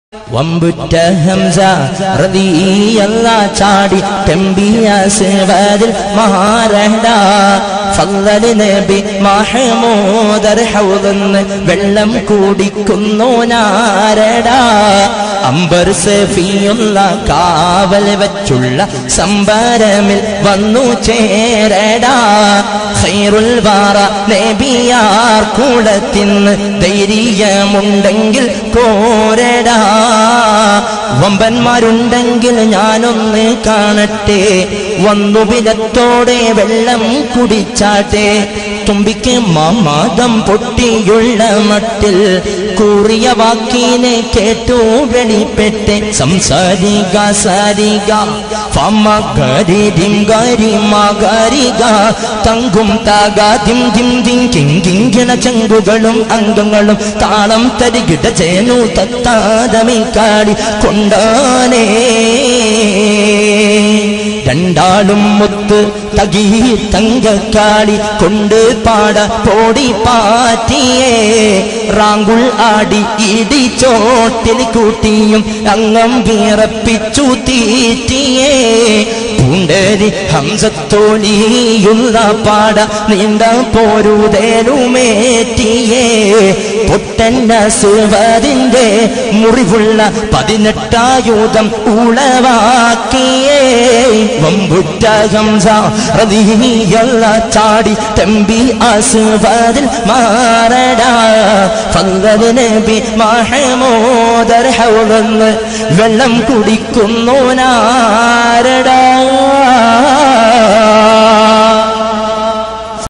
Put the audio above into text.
വമ്പുറ്റ ഹംസ റളിയല്ല ചാടി തെമ്പിയ സിവതിൽ മാറണ്ട ഫല്ലല് നബി മഹമൂദർ ഹൗദന്ന് വെള്ളം കുടിക്കുന്നു നാരടാ അമ്പർ സഫിയുള്ള കാവൽ വച്ചുള്ള സംബരമിൽ വന്നു ചേരടാ ഖൈറുൽ വാറ നബിയാർ കൂടത്തിന്ന് ധൈര്യമുണ്ടെങ്കിൽ കോരടാ വമ്പന്മാരുണ്ടെങ്കിൽ ഞാനൊന്ന് കാണട്ടെ വന്നു വിലത്തോടെ വെള്ളം കുടിച്ചാട്ടെ തുമ്പിക്ക് മാമാദം പൊട്ടിയുള്ള മട്ടിൽ കൂറിയ വാക്കിനെ കേട്ടു വെളിപ്പെട്ട് സംസാരിക സാരിക ഫമ ഗരി ഡിം ഗരി മകരിക തങ്കും താക ദിം ദിം ദിം കിങ് കിങ്കിണ ചങ്കുകളും അംഗങ്ങളും താളം തരികിട ചേനു തത്താതമിക്കാടി കൊണ്ടാനേ രണ്ടാളും മുത്ത് തകീ തങ്കക്കാളി കൊണ്ട് പാട പോടി പാറ്റിയേ റാങ്കുൾ ആടി ഇടി ചോട്ടിൽ കൂട്ടിയും അംഗം വിറപ്പിച്ചു തീറ്റിയേ പൂണ്ടരി ഹംസത്തോളിയുള്ള പാട നീണ്ട പോരുതേലുമേറ്റിയേ പൊട്ടന്ന സുവതിന്റെ മുറിവുള്ള പതിനെട്ടായുധം ഉളവാക്കിയേ വമ്പുറ്റ ഹംസ റതിയല്ല ചാടി തമ്പി അസുവതിൽ മാറടാ ഫങ്കത് നബി മഹമോദർ ഹൗളന്ന് വെള്ളം കുടിക്കുന്നു നാരടാ